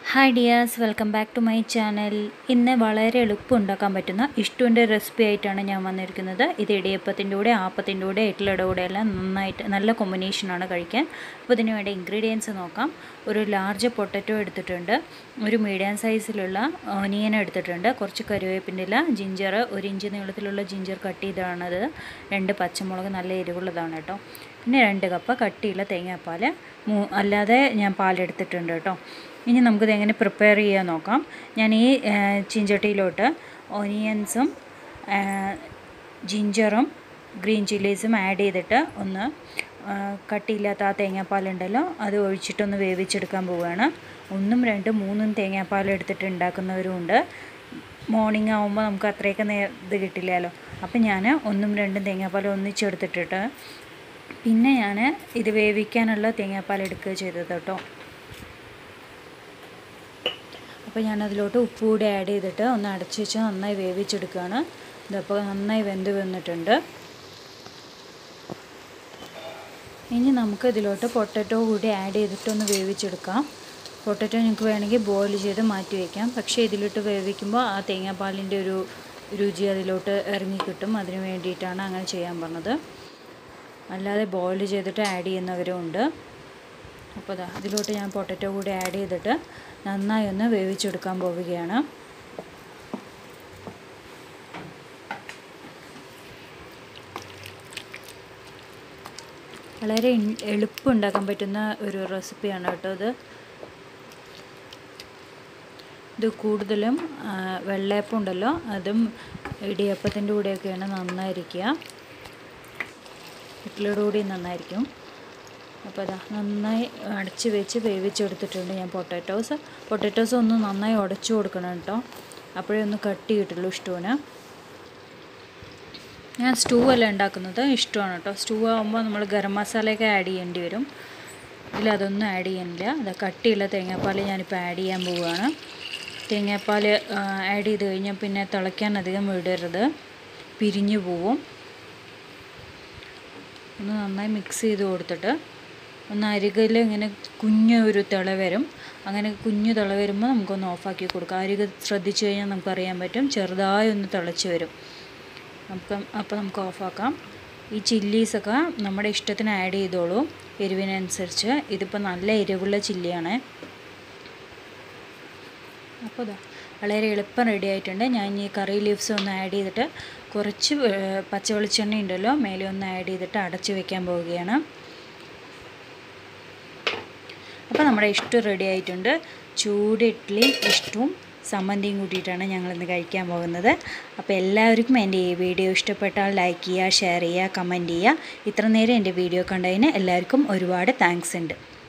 hi dears welcome back to my channel ഇന്ന് വളരെ എളുപ്പം ഉണ്ടാക്കാൻ പറ്റുന്ന ഇഷ്ടുവിൻ്റെ റെസിപ്പി ആയിട്ടാണ് ഞാൻ വന്നിരിക്കുന്നത് ഇത് ഇടിയപ്പത്തിൻ്റെ കൂടെ ആപ്പത്തിൻ്റെ കൂടെ ഇഡ്ഡലിയുടെ കൂടെ എല്ലാം നന്നായിട്ട് നല്ല കോമ്പിനേഷനാണ് കഴിക്കാൻ അപ്പോൾ ഇതിന് വേണ്ട ഇൻഗ്രീഡിയൻസ് നോക്കാം ഒരു ലാർജ് പൊട്ടറ്റോ എടുത്തിട്ടുണ്ട് ഒരു മീഡിയം സൈസിലുള്ള ഓനിയൻ എടുത്തിട്ടുണ്ട് കുറച്ച് കറിവേപ്പിൻ്റെ ഇല ജിഞ്ചർ ഒരു ഇഞ്ച് നീളത്തിലുള്ള ജിഞ്ചർ കട്ട് ചെയ്തതാണത് രണ്ട് പച്ചമുളക് നല്ല എരിവുള്ളതാണ് കേട്ടോ പിന്നെ രണ്ട് കപ്പ് കട്ടിയുള്ള തേങ്ങാപ്പാൽ മൂ അല്ലാതെ ഞാൻ പാലെടുത്തിട്ടുണ്ട് കേട്ടോ ഇനി നമുക്കിത് എങ്ങനെ പ്രിപ്പയർ ചെയ്യാൻ നോക്കാം ഞാൻ ഈ ചിഞ്ചട്ടിയിലോട്ട് ഓനിയൻസും ജിഞ്ചറും ഗ്രീൻ ചില്ലീസും ആഡ് ചെയ്തിട്ട് ഒന്ന് കട്ടിയില്ലാത്ത ആ തേങ്ങാപ്പാലുണ്ടല്ലോ അത് ഒഴിച്ചിട്ടൊന്ന് വേവിച്ചെടുക്കാൻ പോവുകയാണ് ഒന്നും രണ്ടും മൂന്നും തേങ്ങാപ്പാൽ എടുത്തിട്ട് ഉണ്ടാക്കുന്നവരും ഉണ്ട് മോർണിംഗ് ആകുമ്പോൾ നമുക്ക് അത്രയൊക്കെ നേ ഇത് കിട്ടില്ലല്ലോ അപ്പം ഞാൻ ഒന്നും രണ്ടും തേങ്ങാപ്പാൽ ഒന്നിച്ചെടുത്തിട്ടിട്ട് പിന്നെ ഞാൻ ഇത് വേവിക്കാനുള്ള തേങ്ങാപ്പാൽ എടുക്കുക ചെയ്തത് കേട്ടോ അപ്പോൾ ഞാനതിലോട്ട് ഉപ്പ് കൂടി ആഡ് ചെയ്തിട്ട് ഒന്ന് അടച്ച് വെച്ച് നന്നായി വേവിച്ചെടുക്കുകയാണ് ഇതപ്പോൾ നന്നായി വെന്ത് വന്നിട്ടുണ്ട് ഇനി നമുക്ക് ഇതിലോട്ട് പൊട്ടറ്റോ കൂടി ആഡ് ചെയ്തിട്ടൊന്ന് വേവിച്ചെടുക്കാം പൊട്ടറ്റോ നിങ്ങൾക്ക് വേണമെങ്കിൽ ബോയിൽ ചെയ്ത് മാറ്റി വയ്ക്കാം പക്ഷേ ഇതിലിട്ട് വേവിക്കുമ്പോൾ ആ തേങ്ങാപ്പാലിൻ്റെ ഒരു രുചി അതിലോട്ട് ഇറങ്ങിക്കിട്ടും അതിന് വേണ്ടിയിട്ടാണ് അങ്ങനെ ചെയ്യാൻ പറഞ്ഞത് അല്ലാതെ ബോയിൽ ചെയ്തിട്ട് ആഡ് ചെയ്യുന്നവരും ഉണ്ട് അപ്പോൾ ഇതാ ഇതിലോട്ട് ഞാൻ പൊട്ടറ്റോ കൂടി ആഡ് ചെയ്തിട്ട് നന്നായി ഒന്ന് വേവിച്ചെടുക്കാൻ പോവുകയാണ് വളരെ എളുപ്പം ഉണ്ടാക്കാൻ പറ്റുന്ന ഒരു റെസിപ്പിയാണ് കേട്ടോ ഇത് ഇത് കൂടുതലും വെള്ളയപ്പം ഉണ്ടല്ലോ അതും ഇടിയപ്പത്തിൻ്റെ കൂടെയൊക്കെയാണ് നന്നായിരിക്കുക ഇഡ്ഡലിയുടെ കൂടി നന്നായിരിക്കും അപ്പോൾ അതാ നന്നായി അടച്ച് വെച്ച് വേവിച്ചെടുത്തിട്ടുണ്ട് ഞാൻ പൊട്ടാറ്റോസ് പൊട്ടാറ്റോസ് ഒന്ന് നന്നായി ഉടച്ചു കൊടുക്കണം കേട്ടോ അപ്പോഴേ ഒന്ന് കട്ടി കിട്ടുള്ളൂ ഇഷ്ടമാണ് ഞാൻ സ്റ്റൂ അല്ല ഉണ്ടാക്കുന്നത് ഇഷ്ടമാണ് കേട്ടോ സ്റ്റൂ ആകുമ്പോൾ നമ്മൾ ഗരം മസാലയൊക്കെ ആഡ് ചെയ്യേണ്ടി വരും ഇതിലതൊന്നും ആഡ് ചെയ്യാനില്ല അത് കട്ടിയുള്ള തേങ്ങാപ്പാൽ ഞാനിപ്പോൾ ആഡ് ചെയ്യാൻ പോവുകയാണ് തേങ്ങാപ്പാൽ ആഡ് ചെയ്ത് കഴിഞ്ഞാൽ പിന്നെ തിളയ്ക്കാൻ അധികം വിടരുത് പിരിഞ്ഞു പോവും ഒന്ന് നന്നായി മിക്സ് ചെയ്ത് കൊടുത്തിട്ട് ഒന്ന് അരികയിൽ ഇങ്ങനെ കുഞ്ഞു ഒരു തിള വരും അങ്ങനെ കുഞ്ഞു തിള വരുമ്പോൾ നമുക്കൊന്ന് ഓഫാക്കി കൊടുക്കാം അരിക ശ്രദ്ധിച്ചു കഴിഞ്ഞാൽ നമുക്കറിയാൻ പറ്റും ചെറുതായി ഒന്ന് തിളച്ച് വരും നമുക്ക് അപ്പോൾ നമുക്ക് ഓഫാക്കാം ഈ ചില്ലീസൊക്കെ നമ്മുടെ ഇഷ്ടത്തിന് ആഡ് ചെയ്തോളൂ എരിവിനനുസരിച്ച് ഇതിപ്പോൾ നല്ല എരിവുള്ള ചില്ലിയാണ് അപ്പോൾ ഇതാ വളരെ എളുപ്പം റെഡി ആയിട്ടുണ്ട് ഞാൻ ഈ കറി ലീവ്സ് ഒന്ന് ആഡ് ചെയ്തിട്ട് കുറച്ച് പച്ച വെളിച്ചെണ്ണ ഉണ്ടല്ലോ മേലെ ഒന്ന് ആഡ് ചെയ്തിട്ട് അടച്ച് വെക്കാൻ പോവുകയാണ് അപ്പോൾ നമ്മുടെ ഇഷ്ടം റെഡി ആയിട്ടുണ്ട് ചൂട് ഇഡ്ഡലിയും ഇഷ്ടവും സമ്മന്തിയും കൂട്ടിയിട്ടാണ് ഞങ്ങളിന്ന് കഴിക്കാൻ പോകുന്നത് അപ്പോൾ എല്ലാവർക്കും എൻ്റെ ഈ വീഡിയോ ഇഷ്ടപ്പെട്ടാൽ ലൈക്ക് ചെയ്യുക ഷെയർ ചെയ്യുക കമൻറ്റ് ചെയ്യുക ഇത്ര നേരം എൻ്റെ വീഡിയോ കണ്ടതിന് എല്ലാവർക്കും ഒരുപാട് താങ്ക്സ് ഉണ്ട്